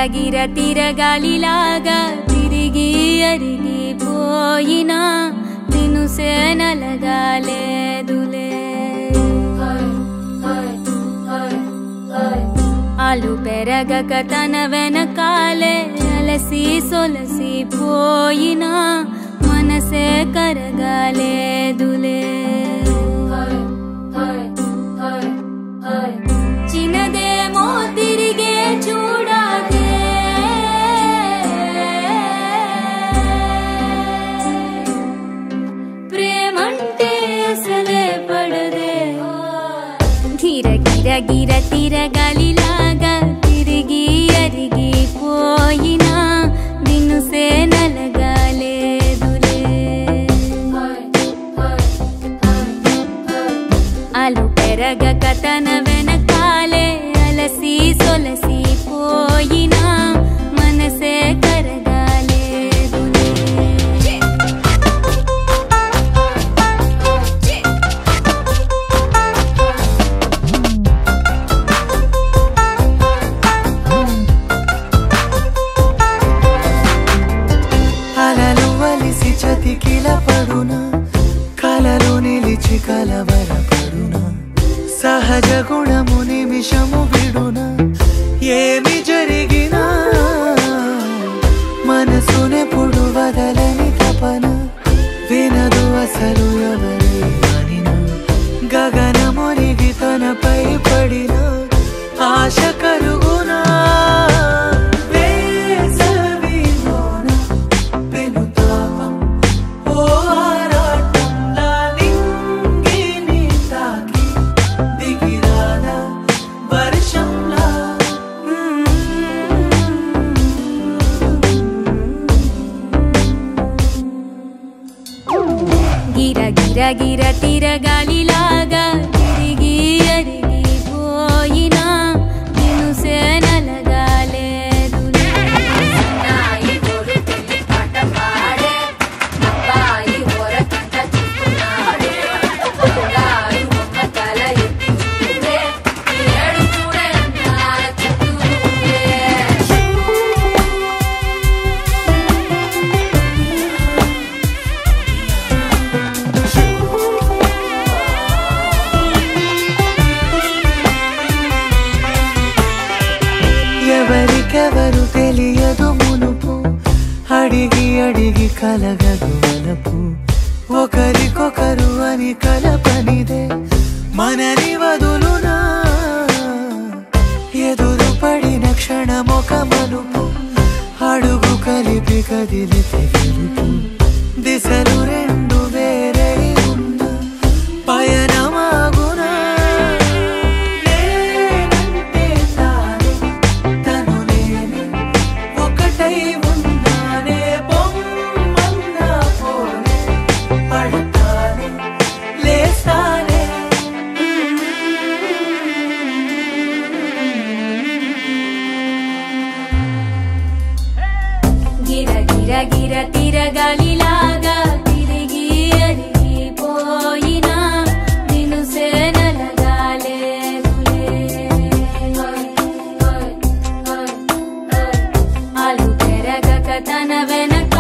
గిర తిరగాలిలాగా తిరిగి అరిగిపోయినా దినుసే నలగాలేదులే ఆలు పెరగక తన వెనకాలే అలసి సొలసి పోయినా మనసే కరగాలేదులే చిన్నదేమో తిరిగే చూడాలే ప్రేమంటే అసలే పడదే గిర గిర గిర తిరగాలిలాగా తిరిగి అరిగిపోయినా దినుసే నలగాలేదులే అలు పెరగక తన వెనకాలే అలసి సొలసి పోయినా మనసే కరగాలేదులే అలలు వలిసి చతికిల పడున కలలు నిలిచి కలవరపడున సహజ గుణము నిమిషము విడున ఏమి జరిగినా మనసునెప్పుడు వదలని తపన వినదు అసలు ఎవరి అనినా గగనమునిగి తనపై పడిన ఆశ కలుగునా వేసవిలోన పెనుతాపం ఓ ఆరాటంలా నింగిని తాకి దిగిరాదా వర్షంలా గిర గిర గిర తిరగాలిలాగా తిరిగి అరిగిపోయినా దినుసే నలగాలేదులే ఎవరికెవరు తెలియదు మునుపు అడిగి అడిగి కలగదు వలపు ఒకరికొకరు అని కలపనిదే మనని వదులునా ఎదురు పడిన క్షణమొక మలుపు అడుగు కలిపి కదిలితే గెలుపు దిశలు రెండు వేరే ఉన్న పయనమాగునా నేనంటే తానే తను నేనే ఒకటై ఉన్నానే బొమ్మన్నా పోనే పడతానే లేస్తానే గిర గిర గిర తిరగాలిలాగా తిరిగి అరిగిపోయినా దినుసే నలగాలేదులే ఆలు పెరగక తన వెనక